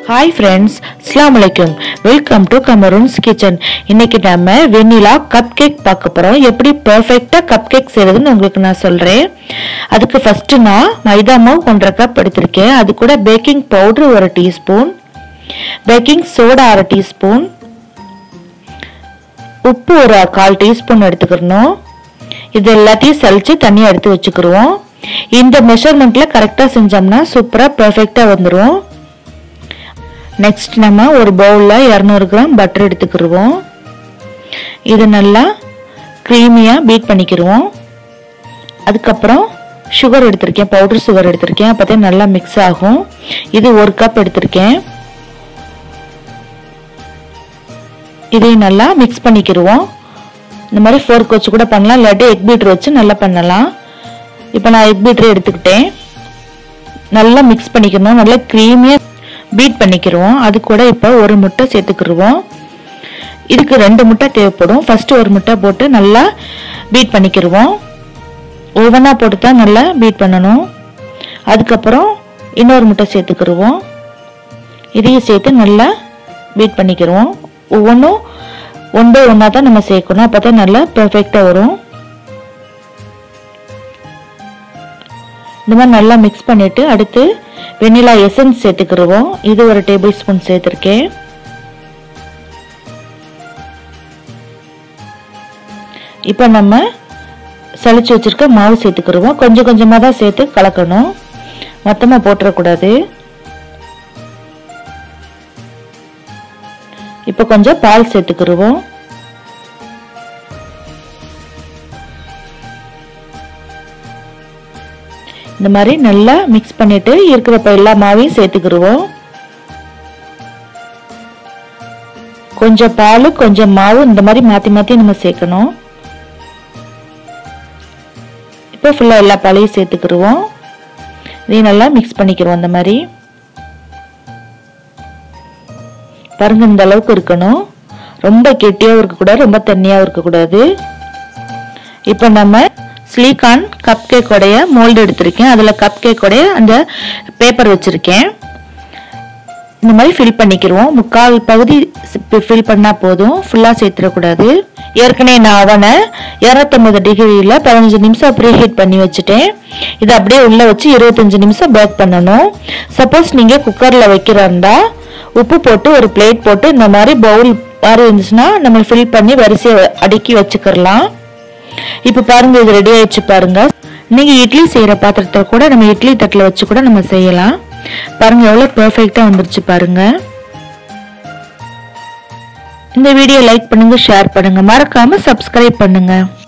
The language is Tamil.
ஹாய் ஃப்ரெண்ட்ஸ் அஸ்ஸலாமு அலைக்கும் வெல்கம் டு கமரூன்ஸ் கிச்சன் இன்னைக்கு நம்ம வெண்ணிலா கப் கேக் பார்க்க போகிறோம் எப்படி பர்ஃபெக்டாக கப் கேக் செய்யறதுன்னு உங்களுக்கு நான் சொல்கிறேன் அதுக்கு ஃபஸ்ட்டு நான் மைதா மாவு ஒன்றரை கப் எடுத்திருக்கேன் அது கூட பேக்கிங் பவுடர் ஒரு டீஸ்பூன் பேக்கிங் சோடா அரை டீஸ்பூன் உப்பு ஒரு கால் டீஸ்பூன் எடுத்துக்கிறணும் இது எல்லாத்தையும் சலிச்சு தனியாக எடுத்து வச்சுக்கிருவோம் இந்த மெஷர்மெண்ட்டில் கரெக்டாக செஞ்சோம்னா சூப்பராக பர்ஃபெக்டாக வந்துடும் நெக்ஸ்ட் நம்ம ஒரு பவுலில் இரநூறு கிராம் பட்டர் எடுத்துக்கிடுவோம் இது நல்லா க்ரீமியாக பீட் பண்ணிக்கிடுவோம் அதுக்கப்புறம் சுகர் எடுத்திருக்கேன் பவுடர் சுகர் எடுத்திருக்கேன் அப்போ தான் நல்லா மிக்ஸ் ஆகும் இது ஒரு கப் எடுத்திருக்கேன் இதையும் நல்லா மிக்ஸ் பண்ணிக்கிடுவோம் இந்த மாதிரி ஃபோர்க் வச்சு கூட பண்ணலாம் இல்லாட்டி எக் பீட்டர் வச்சு நல்லா பண்ணலாம் இப்போ நான் எக் பீட்டர் எடுத்துக்கிட்டேன் நல்லா மிக்ஸ் பண்ணிக்கணும் நல்லா க்ரீமியாக பீட் பண்ணிக்கிடுவோம் அது கூட இப்போ ஒரு முட்டை சேர்த்துக்கிடுவோம் இதுக்கு ரெண்டு முட்டை தேவைப்படும் ஃபஸ்ட்டு ஒரு முட்டை போட்டு நல்லா பீட் பண்ணிக்கிடுவோம் ஒவ்வொன்றா போட்டு தான் நல்லா பீட் பண்ணணும் அதுக்கப்புறம் இன்னொரு முட்டை சேர்த்துக்கிடுவோம் இதையும் சேர்த்து நல்லா பீட் பண்ணிக்கிடுவோம் ஒவ்வொன்றும் ஒன் பை ஒன்றா தான் நம்ம சேர்க்கணும் அப்போ தான் நல்லா பர்ஃபெக்டாக வரும் இந்த மாதிரி நல்லா மிக்ஸ் பண்ணிவிட்டு அடுத்து வெண்ணிலா எசன்ஸ் சேர்த்துக்கிடுவோம் இது ஒரு டேபிள் ஸ்பூன் சேர்த்துருக்கேன் இப்போ நம்ம சளிச்சு வச்சிருக்க மாவு சேர்த்துக்கிடுவோம் கொஞ்சம் கொஞ்சமாக தான் சேர்த்து கலக்கணும் மொத்தமாக போட்டுறக்கூடாது இப்போ கொஞ்சம் பால் சேர்த்துக்கிடுவோம் இந்த மாதிரி நல்லா மிக்ஸ் பண்ணிட்டு இருக்கிறப்ப எல்லா மாவையும் சேர்த்துக்கிடுவோம் கொஞ்சம் பால் கொஞ்சம் மாவு இந்த மாதிரி மாற்றி மாற்றி நம்ம சேர்க்கணும் இப்போ ஃபுல்லாக எல்லா பாலையும் சேர்த்துக்கிடுவோம் இதையும் நல்லா மிக்ஸ் பண்ணிக்கிறோம் இந்த மாதிரி பாருங்க இந்த அளவுக்கு இருக்கணும் ரொம்ப கெட்டியாகவும் இருக்கக்கூடாது ரொம்ப தண்ணியாகவும் இருக்கக்கூடாது இப்போ நம்ம ஸ்லீகான் கப் கேக்கோடைய மோல்டு எடுத்திருக்கேன் அதில் கப் கேக்கோடைய அந்த பேப்பர் வச்சுருக்கேன் இந்த மாதிரி ஃபில் பண்ணிக்கிடுவோம் முக்கால் பகுதி ஃபில் பண்ணால் போதும் ஃபுல்லாக சேர்த்துடக்கூடாது ஏற்கனவே நான் அவனை இரநூத்தம்பது டிகிரியில் பதினஞ்சு நிமிஷம் ப்ரீ ஹீட் பண்ணி வச்சுட்டேன் இதை அப்படியே உள்ளே வச்சு இருபத்தஞ்சு நிமிஷம் பேக் பண்ணணும் சப்போஸ் நீங்கள் குக்கரில் வைக்கிறதா உப்பு போட்டு ஒரு பிளேட் போட்டு இந்த மாதிரி பவுல் மாதிரி இருந்துச்சுன்னா நம்ம ஃபில் பண்ணி வரிசையை அடுக்கி வச்சுக்கிறலாம் இப்போ பாருங்க இது ரெடி ஆயிடுச்சு பாருங்க நீங்க இட்லி செய்யற பாத்திரத்தை கூட நம்ம இட்லி தட்டில் வச்சு கூட நம்ம செய்யலாம் பாருங்க எவ்வளோ பெர்ஃபெக்டா வந்துருச்சு பாருங்க இந்த வீடியோ லைக் பண்ணுங்க ஷேர் பண்ணுங்க மறக்காம சப்ஸ்கிரைப் பண்ணுங்க